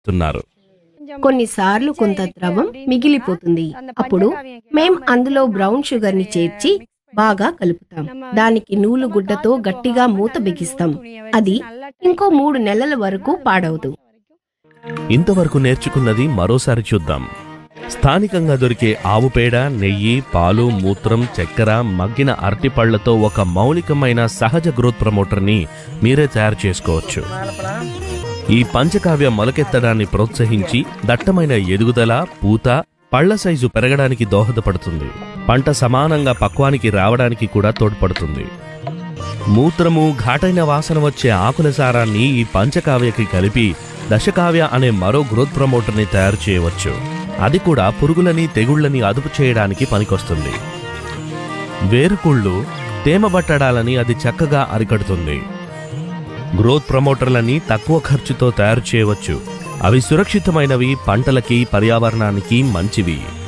చేస్తున్నారు కొన్నిసార్లు కొంత ద్రవం మిగిలిపోతుంది అప్పుడు మేం అందులో బ్రౌన్ షుగర్ ని చేర్చి బాగా కలుపుతాం దానికి నూలు గుడ్డతో గట్టిగా మూత బిగిస్తాం అది ఇంకో మూడు నెలల వరకు పాడవదు ఇంతవరకు నేర్చుకున్నది మరోసారి చూద్దాం స్థానికంగా దొరికే ఆవు పేడ నెయ్యి పాలు మూత్రం చక్కెర మగ్గిన అరటిపళ్లతో ఒక మౌలికమైన సహజ గ్రోత్ ప్రమోటర్ని మీరే తయారు చేసుకోవచ్చు ఈ పంచకావ్య మొలకెత్తడాన్ని ప్రోత్సహించి దట్టమైన ఎదుగుదల పూత పళ్ల సైజు పెరగడానికి దోహదపడుతుంది పంట సమానంగా పక్వానికి రావడానికి కూడా తోడ్పడుతుంది మూత్రము ఘాటైన వాసన వచ్చే ఆకుల సారాన్ని ఈ పంచకావ్యకి కలిపి దశకావ్య అనే మరో గ్రోత్ ప్రమోటర్ని తయారు చేయవచ్చు అది కూడా పురుగులని తెగుళ్ళని అదుపు చేయడానికి పనికొస్తుంది వేరుకుళ్ళు తేమ బట్టడాలని అది చక్కగా అరికడుతుంది గ్రోత్ ప్రమోటర్లని తక్కువ ఖర్చుతో తయారు చేయవచ్చు అవి సురక్షితమైనవి పంటలకి పర్యావరణానికి మంచివి